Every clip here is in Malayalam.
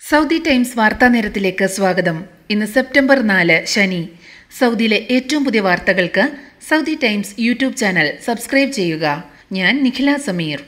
സൗദി ടൈംസ് വാർത്താ നേരത്തിലേക്ക് സ്വാഗതം ഇന്ന് സെപ്റ്റംബർ നാല് ശനി സൗദിയിലെ ഏറ്റവും പുതിയ വാർത്തകൾക്ക് Saudi Times YouTube channel subscribe ചെയ്യുക ഞാൻ നിഖില സമീർ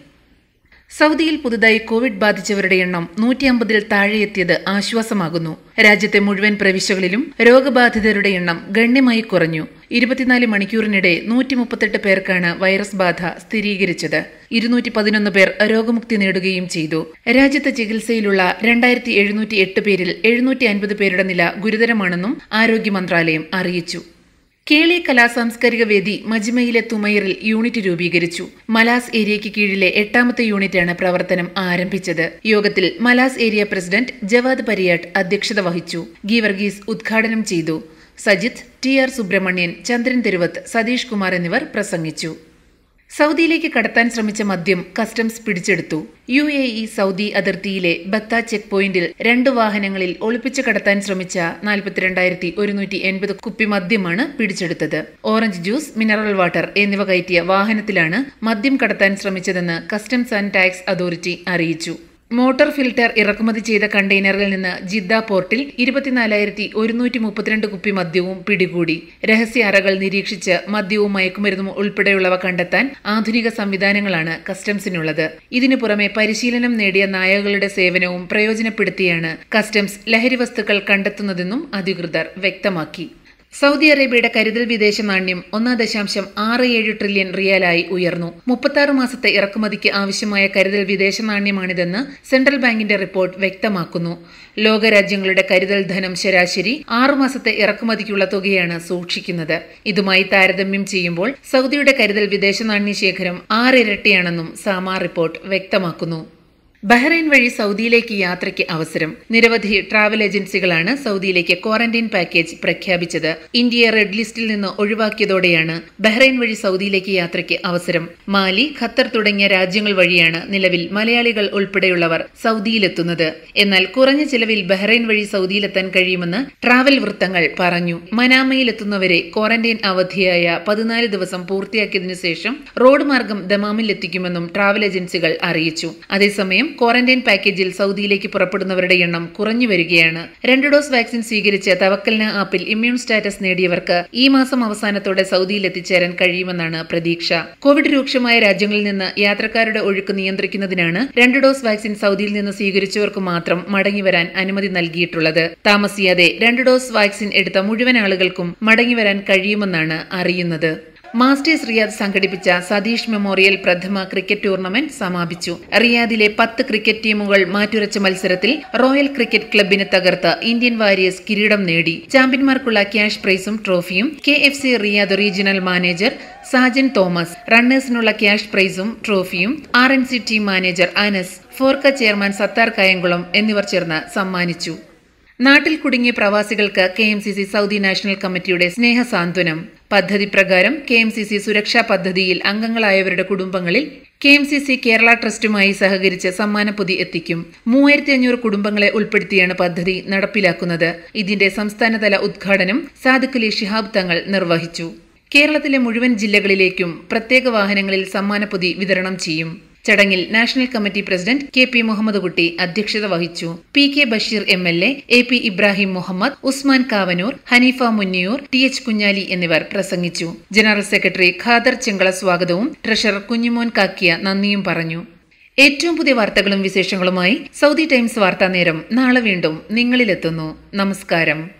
സൗദിയിൽ പുതുതായി കോവിഡ് ബാധിച്ചവരുടെ എണ്ണം നൂറ്റി അമ്പതിൽ താഴെയെത്തിയത് ആശ്വാസമാകുന്നു രാജ്യത്തെ മുഴുവൻ പ്രവിശ്യകളിലും രോഗബാധിതരുടെ എണ്ണം ഗണ്യമായി കുറഞ്ഞു ഇരുപത്തിനാല് മണിക്കൂറിനിടെ നൂറ്റി മുപ്പത്തെട്ട് പേർക്കാണ് വൈറസ് ബാധ സ്ഥിരീകരിച്ചത് ഇരുന്നൂറ്റി പതിനൊന്ന് പേർ രോഗമുക്തി നേടുകയും ചെയ്തു രാജ്യത്ത് ചികിത്സയിലുള്ള രണ്ടായിരത്തി എഴുന്നൂറ്റി എട്ട് പേരിൽ എഴുന്നൂറ്റി അൻപത് പേരുടെ നില ഗുരുതരമാണെന്നും ആരോഗ്യ മന്ത്രാലയം അറിയിച്ചു കേളി കലാസാംസ്കാരിക വേദി മജ്മയിലെ തുമൈറിൽ യൂണിറ്റ് രൂപീകരിച്ചു മലാസ് ഏരിയയ്ക്ക് കീഴിലെ എട്ടാമത്തെ യൂണിറ്റാണ് പ്രവർത്തനം ആരംഭിച്ചത് യോഗത്തിൽ Malaz area president Jawad Pariyatt അധ്യക്ഷത വഹിച്ചു ഗീവർഗീസ് ഉദ്ഘാടനം ചെയ്തു സജിത്ത് ടി ആർ സുബ്രഹ്മണ്യൻ ചന്ദ്രൻ തെരുവത്ത് സതീഷ് കുമാർ എന്നിവർ പ്രസംഗിച്ചു സൗദിയിലേക്ക് കടത്താൻ ശ്രമിച്ച മദ്യം കസ്റ്റംസ് പിടിച്ചെടുത്തു യു എ ഇ സൗദി അതിർത്തിയിലെ ബത്ത ചെക്ക് പോയിന്റിൽ രണ്ട് വാഹനങ്ങളിൽ ഒളിപ്പിച്ച് കടത്താൻ ശ്രമിച്ച നാൽപ്പത്തിരണ്ടായിരത്തി ഒരുന്നൂറ്റി എൺപത് കുപ്പി മദ്യമാണ് പിടിച്ചെടുത്തത് ഓറഞ്ച് ജ്യൂസ് മിനറൽ വാട്ടർ എന്നിവ കയറ്റിയ വാഹനത്തിലാണ് മദ്യം കടത്താൻ ശ്രമിച്ചതെന്ന് കസ്റ്റംസ് ആൻഡ് ടാക്സ് അതോറിറ്റി അറിയിച്ചു മോട്ടോർ ഫിൽറ്റർ ഇറക്കുമതി ചെയ്ത കണ്ടെയ്നറിൽ നിന്ന് ജിദ്ദ പോർട്ടിൽ ഇരുപത്തിനാലായിരത്തി ഒരുന്നൂറ്റി മുപ്പത്തിരണ്ട് കുപ്പി മദ്യവും പിടികൂടി രഹസ്യ അറകൾ നിരീക്ഷിച്ച് മദ്യവും മയക്കുമരുന്നും ഉൾപ്പെടെയുള്ളവ കണ്ടെത്താൻ ആധുനിക സംവിധാനങ്ങളാണ് കസ്റ്റംസിനുള്ളത് ഇതിനു പുറമെ പരിശീലനം നേടിയ നായകളുടെ സേവനവും പ്രയോജനപ്പെടുത്തിയാണ് കസ്റ്റംസ് ലഹരി വസ്തുക്കൾ കണ്ടെത്തുന്നതെന്നും അധികൃതർ വ്യക്തമാക്കി സൗദി അറേബ്യയുടെ കരുതൽ വിദേശ നാണ്യം ഒന്നാം ദശാംശം ആറ് ഏഴ് ട്രില്യൺ റിയാലായി ഉയർന്നു മുപ്പത്താറ് മാസത്തെ ഇറക്കുമതിക്ക് ആവശ്യമായ കരുതൽ വിദേശ നാണ്യമാണിതെന്ന് സെൻട്രൽ ബാങ്കിന്റെ റിപ്പോർട്ട് വ്യക്തമാക്കുന്നു ലോകരാജ്യങ്ങളുടെ കരുതൽ ധനം ശരാശരി ആറു മാസത്തെ ഇറക്കുമതിക്കുള്ള തുകയാണ് സൂക്ഷിക്കുന്നത് ഇതുമായി താരതമ്യം ചെയ്യുമ്പോൾ സൗദിയുടെ കരുതൽ വിദേശ നാണ്യ ശേഖരം ആറിരട്ടിയാണെന്നും സാമാ റിപ്പോർട്ട് വ്യക്തമാക്കുന്നു ബഹ്റൈൻ വഴി സൗദിയിലേക്ക് യാത്രയ്ക്ക് അവസരം നിരവധി ട്രാവൽ ഏജൻസികളാണ് സൗദിയിലേക്ക് ക്വാറന്റൈൻ പാക്കേജ് പ്രഖ്യാപിച്ചത് ഇന്ത്യയെ റെഡ് ലിസ്റ്റിൽ നിന്ന് ഒഴിവാക്കിയതോടെയാണ് ബഹ്റൈൻ വഴി സൗദിയിലേക്ക് യാത്രയ്ക്ക് അവസരം മാലി ഖത്തർ തുടങ്ങിയ രാജ്യങ്ങൾ വഴിയാണ് നിലവിൽ മലയാളികൾ ഉൾപ്പെടെയുള്ളവർ സൗദിയിലെത്തുന്നത് എന്നാൽ കുറഞ്ഞ ചിലവിൽ ബഹ്റൈൻ വഴി സൗദിയിലെത്താൻ കഴിയുമെന്ന് ട്രാവൽ വൃത്തങ്ങൾ പറഞ്ഞു മനാമയിലെത്തുന്നവരെ ക്വാറന്റൈൻ അവധിയായ പതിനാല് ദിവസം പൂർത്തിയാക്കിയതിനു ശേഷം റോഡ് മാർഗം ദമാമിൽ എത്തിക്കുമെന്നും ട്രാവൽ ഏജൻസികൾ അറിയിച്ചു അതേസമയം ക്വാറന്റൈൻ പാക്കേജിൽ സൗദിയിലേക്ക് പുറപ്പെടുന്നവരുടെ എണ്ണം കുറഞ്ഞു വരികയാണ് രണ്ട് ഡോസ് വാക്സിൻ സ്വീകരിച്ച് തവക്കൽന ആപ്പിൽ ഇമ്മ്യൂൺ സ്റ്റാറ്റസ് നേടിയവർക്ക് ഈ മാസം അവസാനത്തോടെ സൗദിയിൽ എത്തിച്ചേരാൻ കഴിയുമെന്നാണ് പ്രതീക്ഷ കോവിഡ് രൂക്ഷമായ രാജ്യങ്ങളിൽ നിന്ന് യാത്രക്കാരുടെ ഒഴുക്ക് നിയന്ത്രിക്കുന്നതിനാണ് രണ്ട് ഡോസ് വാക്സിൻ സൗദിയിൽ നിന്ന് സ്വീകരിച്ചവർക്ക് മാത്രം മടങ്ങിവരാൻ അനുമതി നൽകിയിട്ടുള്ളത് താമസിയാതെ രണ്ട് ഡോസ് വാക്സിൻ എടുത്ത മുഴുവൻ ആളുകൾക്കും മടങ്ങിവരാൻ കഴിയുമെന്നാണ് അറിയുന്നത് മാസ്റ്റേഴ്സ് റിയാദ് സംഘടിപ്പിച്ച സതീഷ് മെമ്മോറിയൽ പ്രഥമ ക്രിക്കറ്റ് ടൂർണമെന്റ് സമാപിച്ചു റിയാദിലെ പത്ത് ക്രിക്കറ്റ് ടീമുകൾ മാറ്റുരച്ച മത്സരത്തിൽ റോയൽ ക്രിക്കറ്റ് ക്ലബിനെ തകർത്ത് ഇന്ത്യൻ വാരിയേഴ്സ് കിരീടം നേടി ചാമ്പ്യന്മാർക്കുള്ള ക്യാഷ് പ്രൈസും ട്രോഫിയും K F C Riyadh regional manager Sajan Thomas റണ്ണേഴ്സിനുള്ള ക്യാഷ് പ്രൈസും ട്രോഫിയും R N C team manager Anas Forka chairman Sathar Kayamkulam എന്നിവർ ചേർന്ന് സമ്മാനിച്ചു നാട്ടിൽ കുടുങ്ങിയ പ്രവാസികൾക്ക് K M C C Saudi national കമ്മിറ്റിയുടെ സ്നേഹ സാന്ത്വനം പദ്ധതി പ്രകാരം കെ എം സി സി സുരക്ഷാ പദ്ധതിയിൽ അംഗങ്ങളായവരുടെ കുടുംബങ്ങളിൽ K M C C Kerala ട്രസ്റ്റുമായി സഹകരിച്ച് സമ്മാനപ്പൊതി എത്തിക്കും മൂവായിരത്തി അഞ്ഞൂറ് കുടുംബങ്ങളെ ഉൾപ്പെടുത്തിയാണ് പദ്ധതി നടപ്പിലാക്കുന്നത് ഇതിന്റെ സംസ്ഥാനതല ഉദ്ഘാടനം സാദിഖലി ഷിഹാബ് തങ്ങൾ നിർവഹിച്ചു കേരളത്തിലെ മുഴുവൻ ജില്ലകളിലേക്കും പ്രത്യേക വാഹനങ്ങളിൽ സമ്മാനപ്പൊതി വിതരണം ചെയ്യും ചടങ്ങിൽ national committee president K P Muhammad Kutty അധ്യക്ഷത വഹിച്ചു P K Basheer M L A A P Ibrahim Muhammad Usman Kavanoor Haneefa Munniyoor T H Kunjali എന്നിവർ പ്രസംഗിച്ചു ജനറൽ സെക്രട്ടറി ഖാദർ ചെങ്കള സ്വാഗതവും ട്രഷറർ കുഞ്ഞുമോൻ കാക്കിയ നന്ദിയും പറഞ്ഞു ഏറ്റവും പുതിയ വാർത്തകളും വിശേഷങ്ങളുമായി സൗദി ടൈംസ് വാർത്താ നേരം നാളെ വീണ്ടും നിങ്ങളിലെത്തുന്നു നമസ്കാരം